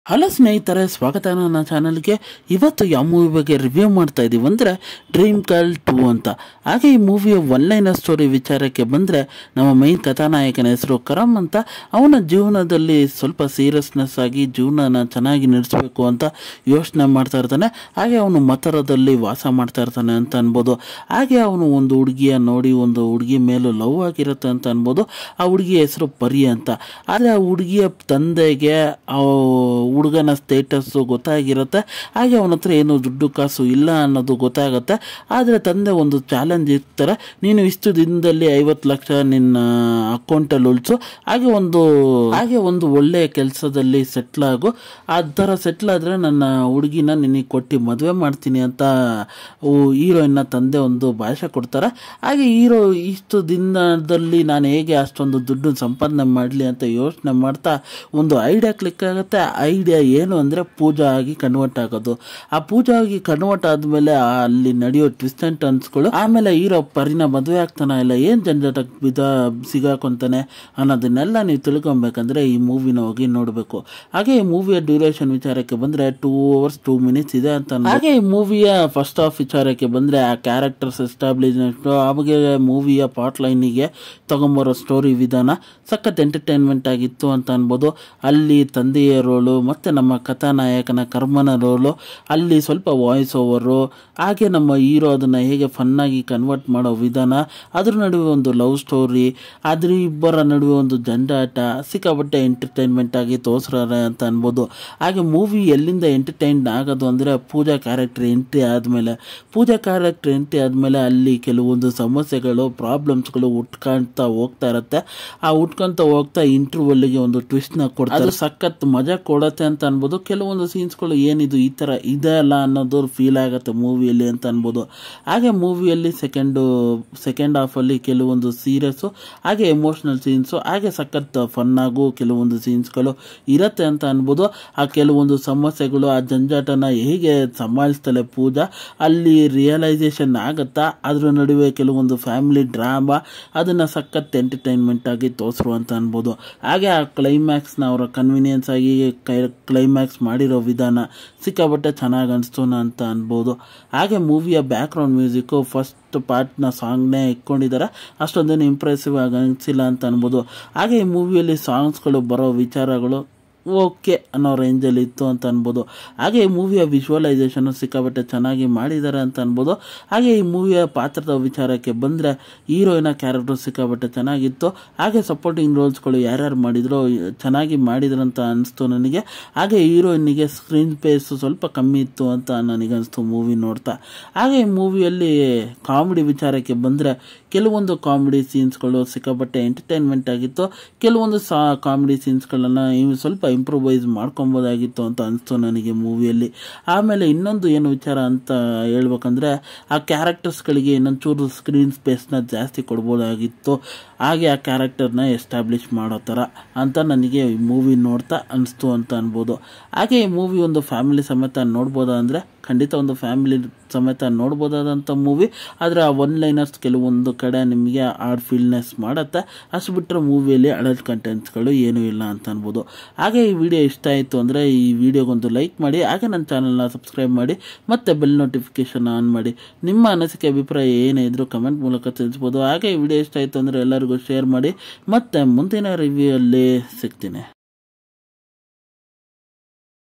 Hello ಸ್ನೇಹಿತರೆ ಸ್ವಾಗತ ನನ್ನ ಚಾನಲ್ಗೆ ಇವತ್ತು ಯಾವ ಮೂವಿ ಬಗ್ಗೆ ರಿವ್ಯೂ ಮಾಡ್ತಾ ಇದ್ದೀವಿ ಅಂದರೆ ಡ್ರೀಮ್ ಗರ್ಲ್ ಟೂ ಅಂತ ಹಾಗೆ ಈ ಮೂವಿಯ ಒನ್ ಲೈನರ್ ಸ್ಟೋರಿ ವಿಚಾರಕ್ಕೆ ಬಂದರೆ ನಮ್ಮ ಮೈನ್ ಕಥಾನಾಯಕನ ಹೆಸರು ಕರಮ್ ಅಂತ ಅವನ ಜೀವನದಲ್ಲಿ ಸ್ವಲ್ಪ ಸೀರಿಯಸ್ನೆಸ್ ಆಗಿ ಜೀವನನ ಚೆನ್ನಾಗಿ ನಡೆಸಬೇಕು ಅಂತ ಯೋಚನೆ ಮಾಡ್ತಾ ಇರ್ತಾನೆ ಹಾಗೆ ಅವನು ಮಥುರದಲ್ಲಿ ವಾಸ ಮಾಡ್ತಾ ಇರ್ತಾನೆ ಅಂತ ಅನ್ಬೋದು ಹಾಗೆ ಅವನು ಒಂದು ಹುಡುಗಿಯ ನೋಡಿ ಒಂದು ಹುಡುಗಿ ಮೇಲೂ ಲವ್ ಆಗಿರುತ್ತೆ ಅಂತ ಅನ್ಬೋದು ಆ ಹುಡುಗಿಯ ಹೆಸರು ಪರಿ ಅಂತ ಆದರೆ ಆ ಹುಡುಗಿಯ ತಂದೆಗೆ ಆ ಹುಡುಗನ ಸ್ಟೇಟಸ್ಸು ಗೊತ್ತಾಗಿರುತ್ತೆ ಹಾಗೆ ಅವನ ಹತ್ರ ಏನು ದುಡ್ಡು ಕಾಸು ಇಲ್ಲ ಅನ್ನೋದು ಗೊತ್ತಾಗುತ್ತೆ ಆದರೆ ತಂದೆ ಒಂದು ಚಾಲೆಂಜ್ ಇರ್ತಾರೆ ನೀನು ಇಷ್ಟು ದಿನದಲ್ಲಿ ಐವತ್ತು ಲಕ್ಷ ನಿನ್ನ ಅಕೌಂಟಲ್ಲಿ ಉಳಿಸು ಹಾಗೆ ಒಂದು ಹಾಗೆ ಒಂದು ಒಳ್ಳೆಯ ಕೆಲಸದಲ್ಲಿ ಸೆಟ್ಲ್ ಆಗು ಆ ಥರ ಸೆಟ್ಲ್ ಆದರೆ ನನ್ನ ಹುಡುಗಿನ ನಿನಗೆ ಕೊಟ್ಟು ಮದುವೆ ಮಾಡ್ತೀನಿ ಅಂತ ಹೀರೋಯಿನ್ನ ತಂದೆ ಒಂದು ಭಾಷೆ ಕೊಡ್ತಾರೆ ಹಾಗೆ ಹೀರೋ ಇಷ್ಟು ದಿನದಲ್ಲಿ ನಾನು ಹೇಗೆ ಅಷ್ಟೊಂದು ದುಡ್ಡು ಸಂಪಾದನೆ ಮಾಡಲಿ ಅಂತ ಯೋಚನೆ ಮಾಡ್ತಾ ಒಂದು ಐಡಿಯಾ ಕ್ಲಿಕ್ ಆಗುತ್ತೆ ಐಡಿಯಾ ಏನು ಅಂದರೆ ಪೂಜಾ ಆಗಿ ಕನ್ವರ್ಟ್ ಆಗೋದು ಆ ಪೂಜಾ ಆಗಿ ಕನ್ವರ್ಟ್ ಆದಮೇಲೆ ಅಲ್ಲಿ ನಡೆಯೋ ಟ್ವಿಸ್ಟ್ ಆ್ಯಂಡ್ ಟರ್ನ್ಸ್ಗಳು ಆಮೇಲೆ ಹೀರೋ ಪರಿನ ಮದುವೆ ಆಗ್ತಾನೆ ಇಲ್ಲ ಏನು ಜಂಜಾಟಕ್ಕೆ ಬಿದ ಸಿಗಾಕೊಂತಾನೆ ಅನ್ನೋದನ್ನೆಲ್ಲ ನೀವು ತಿಳ್ಕೊಬೇಕಂದ್ರೆ ಈ ಮೂವಿನ ಹೋಗಿ ನೋಡಬೇಕು ಹಾಗೆ ಈ ಮೂವಿಯ ಡ್ಯೂರೇಷನ್ ವಿಚಾರಕ್ಕೆ ಬಂದರೆ ಟೂ ಅವರ್ಸ್ ಟೂ ಮಿನಿಟ್ಸ್ ಇದೆ ಅಂತ ಅನ್ಬೋದು. ಹಾಗೆ ಈ ಮೂವಿಯ ಫಸ್ಟ್ ಆಫ್ ವಿಚಾರಕ್ಕೆ ಬಂದರೆ ಆ ಕ್ಯಾರೆಕ್ಟರ್ಸ್ ಎಸ್ಟಾಬ್ಲಿಷ್ಮೆಂಟ್ ಆಮೇಲೆ ಮೂವಿಯ ಪಾಟ್ ಲೈನಿಗೆ ತಗೊಂಬರೋ ಸ್ಟೋರಿ ವಿಧಾನ ಸಖತ್ ಎಂಟರ್ಟೈನ್ಮೆಂಟ್ ಆಗಿತ್ತು ಅಂತ ಅನ್ಬೋದು ಅಲ್ಲಿ ತಂದೆಯ ರೋಲು ಮತ್ತು ನಮ್ಮ ಕಥಾನಾಯಕನ ಕರ್ಮನ ರೋಲು ಅಲ್ಲಿ ಸ್ವಲ್ಪ ವಾಯ್ಸ್ ಓವರು ಹಾಗೆ ನಮ್ಮ ಹೀರೋ ಅದನ್ನು ಹೇಗೆ ಫನ್ನಾಗಿ ಕನ್ವರ್ಟ್ ಮಾಡೋ ವಿಧಾನ ಅದ್ರ ನಡುವೆ ಒಂದು ಲವ್ ಸ್ಟೋರಿ ಅದ್ರ ಇಬ್ಬರ ನಡುವೆ ಒಂದು ಜಂಡಾಟ ಸಿಕ್ಕಾಪಟ್ಟೆ ಎಂಟರ್ಟೈನ್ಮೆಂಟ್ ಆಗಿ ತೋರಿಸ್ತಾರೆ ಅಂತ ಅನ್ಬೋದು ಹಾಗೆ ಮೂವಿ ಎಲ್ಲಿಂದ ಎಂಟರ್ಟೈನ್ಡ್ ಆಗೋದು ಅಂದರೆ ಪೂಜಾ ಕ್ಯಾರೆಕ್ಟರ್ ಎಂಟ್ರಿ ಆದಮೇಲೆ ಪೂಜಾ ಕ್ಯಾರೆಕ್ಟರ್ ಎಂಟ್ರಿ ಆದಮೇಲೆ ಅಲ್ಲಿ ಕೆಲವೊಂದು ಸಮಸ್ಯೆಗಳು ಪ್ರಾಬ್ಲಮ್ಸ್ಗಳು ಉಟ್ಕೊಳ್ತಾ ಹೋಗ್ತಾ ಇರುತ್ತೆ ಆ ಉಟ್ಕೊಂತ ಹೋಗ್ತಾ ಇಂಟರ್ವಲ್ಗೆ ಒಂದು ಟ್ವಿಸ್ಟ್ನ ಕೊಡ್ತಾರೆ ಅದು ಸಖತ್ ಮಜಾ ಕೊಡತ್ತೆ ಅಂತ ಅನ್ಬೋದು ಕೆಲವೊಂದು ಸೀನ್ಸ್ಗಳು ಏನಿದು ಈ ಥರ ಇದೆ ಅಲ್ಲ ಅನ್ನೋದು ಫೀಲ್ ಆಗುತ್ತೆ ಮೂವಿಯಲ್ಲಿ ಅಂತ ಅನ್ಬೋದು ಹಾಗೆ ಮೂವಿಯಲ್ಲಿ ಸೆಕೆಂಡು ಸೆಕೆಂಡ್ ಹಾಫಲ್ಲಿ ಕೆಲವೊಂದು ಸೀರಿಯಸ್ಸು ಹಾಗೆ ಎಮೋಷ್ನಲ್ ಸೀನ್ಸು ಹಾಗೆ ಸಖತ್ ಫನ್ನಾಗೂ ಕೆಲವೊಂದು ಸೀನ್ಸ್ಗಳು ಇರುತ್ತೆ ಅಂತ ಅನ್ಬೋದು ಆ ಕೆಲವೊಂದು ಸಮಸ್ಯೆಗಳು ಆ ಜಂಜಾಟನ ಹೇಗೆ ಸಂಭಾಳಿಸ್ತಾಳೆ ಪೂಜಾ ಅಲ್ಲಿ ರಿಯಲೈಸೇಷನ್ ಆಗುತ್ತಾ ಅದ್ರ ನಡುವೆ ಕೆಲವೊಂದು ಫ್ಯಾಮಿಲಿ ಡ್ರಾಮಾ ಅದನ್ನು ಸಖತ್ ಎಂಟರ್ಟೈನ್ಮೆಂಟ್ ಆಗಿ ತೋರಿಸ್ರು ಅಂತ ಅನ್ಬೋದು ಹಾಗೆ ಆ ಕ್ಲೈಮ್ಯಾಕ್ಸ್ನ ಅವರ ಕನ್ವಿನಿಯನ್ಸ್ ಆಗಿ ಕೈ ಕ್ಲೈಮ್ಯಾಕ್ಸ್ ಮಾಡಿರೋ ವಿಧಾನ ಸಿಕ್ಕಾಪಟ್ಟೆ ಚೆನ್ನಾಗಿ ಅನಿಸ್ತು ಅಂತ ಅನ್ಬೋದು ಹಾಗೆ ಮೂವಿಯ ಬ್ಯಾಕ್ಗ್ರೌಂಡ್ ಮ್ಯೂಸಿಕ್ಕು ಫಸ್ಟ್ ಪಾರ್ಟ್ನ ಸಾಂಗ್ನೇ ಇಟ್ಕೊಂಡಿದ್ದಾರೆ ಅಷ್ಟೊಂದೇನು ಇಂಪ್ರೆಸಿವ್ ಆಗಿ ಅನಿಸಿಲ್ಲ ಅಂತ ಅನ್ಬೋದು ಹಾಗೆ ಈ ಮೂವಿಯಲ್ಲಿ ಸಾಂಗ್ಸ್ಗಳು ಬರೋ ವಿಚಾರಗಳು ಓಕೆ ಅನ್ನೋ ರೇಂಜಲ್ಲಿ ಇತ್ತು ಅಂತ ಅನ್ಬೋದು ಹಾಗೆ ಈ ಮೂವಿಯ ವಿಜುವಲೈಸೇಷನ್ ಸಿಕ್ಕಾಪಟ್ಟೆ ಚೆನ್ನಾಗಿ ಮಾಡಿದ್ದಾರೆ ಅಂತ ಅನ್ಬೋದು ಹಾಗೆ ಈ ಮೂವಿಯ ಪಾತ್ರದ ವಿಚಾರಕ್ಕೆ ಬಂದರೆ ಹೀರೋಯಿನ ಕ್ಯಾರೆಕ್ಟರ್ ಸಿಕ್ಕಾಪಟ್ಟೆ ಚೆನ್ನಾಗಿತ್ತು ಹಾಗೆ ಸಪೋರ್ಟಿಂಗ್ ರೋಲ್ಸ್ಗಳು ಯಾರ್ಯಾರು ಮಾಡಿದ್ರು ಚೆನ್ನಾಗಿ ಮಾಡಿದ್ರಂತ ಅನಿಸ್ತು ನನಗೆ ಹಾಗೆ ಹೀರೋಯಿನ್ನಿಗೆ ಸ್ಕ್ರೀನ್ ಸ್ಪೇಸ್ ಸ್ವಲ್ಪ ಕಮ್ಮಿ ಇತ್ತು ಅಂತ ನನಗನ್ನಿಸ್ತು ಮೂವಿ ನೋಡ್ತಾ ಹಾಗೆ ಈ ಮೂವಿಯಲ್ಲಿ ಕಾಮಿಡಿ ವಿಚಾರಕ್ಕೆ ಬಂದರೆ ಕೆಲವೊಂದು ಕಾಮಿಡಿ ಸೀನ್ಸ್ಗಳು ಸಿಕ್ಕಾಪಟ್ಟೆ ಎಂಟರ್ಟೈನ್ಮೆಂಟ್ ಆಗಿತ್ತು ಕೆಲವೊಂದು ಸಾ ಕಾಮಿಡಿ ಸೀನ್ಸ್ಗಳನ್ನು ಸ್ವಲ್ಪ ಇಂಪ್ರೂವೈಸ್ ಮಾಡ್ಕೊಬೋದಾಗಿತ್ತು ಅಂತ ಅನಿಸ್ತು ನನಗೆ ಮೂವಿಯಲ್ಲಿ ಆಮೇಲೆ ಇನ್ನೊಂದು ಏನು ವಿಚಾರ ಅಂತ ಹೇಳ್ಬೇಕಂದ್ರೆ ಆ ಕ್ಯಾರೆಕ್ಟರ್ಸ್ಗಳಿಗೆ ಇನ್ನೊಂಚೂರು ಸ್ಕ್ರೀನ್ ಸ್ಪೇಸ್ನ ಜಾಸ್ತಿ ಕೊಡ್ಬೋದಾಗಿತ್ತು ಹಾಗೆ ಆ ಕ್ಯಾರೆಕ್ಟರ್ನ ಎಸ್ಟಾಬ್ಲಿಷ್ ಮಾಡೋ ಥರ ಅಂತ ನನಗೆ ಈ ಮೂವಿ ನೋಡ್ತಾ ಅನಿಸ್ತು ಅಂತ ಅನ್ಬೋದು ಹಾಗೆ ಈ ಮೂವಿ ಒಂದು ಫ್ಯಾಮಿಲಿ ಸಮೇತ ನೋಡ್ಬೋದಾ ಅಂದರೆ ಖಂಡಿತ ಒಂದು ಫ್ಯಾಮಿಲಿ ಸಮೇತ ನೋಡ್ಬೋದಾದಂಥ ಮೂವಿ ಆದರೆ ಆ ಒನ್ ಲೈನರ್ಸ್ ಕೆಲವೊಂದು ಕಡೆ ನಿಮಗೆ ಆಡ್ ಫೀಲ್ನೆಸ್ ಮಾಡುತ್ತೆ ಅಷ್ಟು ಬಿಟ್ಟರೆ ಮೂವಿಯಲ್ಲಿ ಅಡಲ್ಟ್ ಕಂಟೆಂಟ್ಸ್ಗಳು ಏನೂ ಇಲ್ಲ ಅಂತ ಅನ್ಬೋದು ಹಾಗೆ ಈ ವಿಡಿಯೋ ಇಷ್ಟ ಆಯಿತು ಅಂದರೆ ಈ ವಿಡಿಯೋಗೊಂದು ಲೈಕ್ ಮಾಡಿ ಹಾಗೆ ನನ್ನ ಚಾನಲ್ನ ಸಬ್ಸ್ಕ್ರೈಬ್ ಮಾಡಿ ಮತ್ತು ಬೆಲ್ ನೋಟಿಫಿಕೇಷನ್ ಆನ್ ಮಾಡಿ ನಿಮ್ಮ ಅನಿಸಿಕೆ ಅಭಿಪ್ರಾಯ ಏನೇ ಇದ್ರೂ ಕಮೆಂಟ್ ಮೂಲಕ ತಿಳಿಸ್ಬೋದು ಹಾಗೆ ಈ ವಿಡಿಯೋ ಇಷ್ಟ ಆಯಿತು ಅಂದರೆ ಎಲ್ಲರಿಗೂ ಶೇರ್ ಮಾಡಿ ಮತ್ತು ಮುಂದಿನ ರಿವ್ಯೂಯಲ್ಲಿ ಸಿಗ್ತೀನಿ